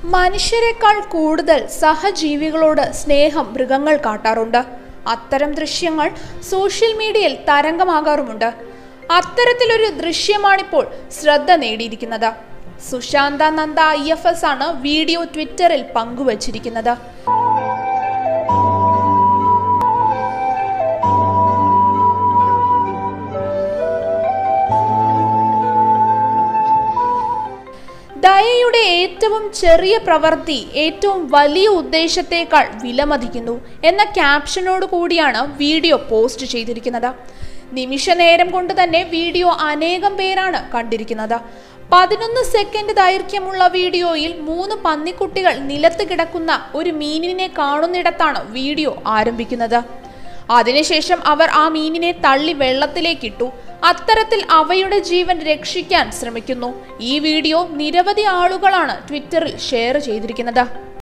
മനുഷ്യരെക്കാൾ കൂടുതൽ സഹജീവികളോട് സ്നേഹം മൃഗങ്ങൾ കാട്ടാറുണ്ട് അത്തരം ദൃശ്യങ്ങൾ സോഷ്യൽ മീഡിയയിൽ തരംഗമാകാറുമുണ്ട് അത്തരത്തിലൊരു ദൃശ്യമാണിപ്പോൾ ശ്രദ്ധ നേടിയിരിക്കുന്നത് Susanta Nanda I F S ആണ് വീഡിയോ ട്വിറ്ററിൽ പങ്കുവച്ചിരിക്കുന്നത് ദയയുടെ ഏറ്റവും ചെറിയ പ്രവൃത്തി ഏറ്റവും വലിയ ഉദ്ദേശത്തേക്കാൾ വിലമതിക്കുന്നു എന്ന ക്യാപ്ഷനോട് കൂടിയാണ് വീഡിയോ പോസ്റ്റ് ചെയ്തിരിക്കുന്നത് നിമിഷ നേരം കൊണ്ട് തന്നെ വീഡിയോ അനേകം പേരാണ് കണ്ടിരിക്കുന്നത് പതിനൊന്ന് സെക്കൻഡ് ദൈർഘ്യമുള്ള വീഡിയോയിൽ മൂന്ന് പന്നിക്കുട്ടികൾ നിലത്ത് കിടക്കുന്ന ഒരു മീനിനെ കാണുന്നിടത്താണ് വീഡിയോ ആരംഭിക്കുന്നത് അതിനുശേഷം അവർ ആ മീനിനെ തള്ളി വെള്ളത്തിലേക്കിട്ടു അത്തരത്തിൽ അവയുടെ ജീവൻ രക്ഷിക്കാൻ ശ്രമിക്കുന്നു ഈ വീഡിയോ നിരവധി ആളുകളാണ് ട്വിറ്ററിൽ ഷെയർ ചെയ്തിരിക്കുന്നത്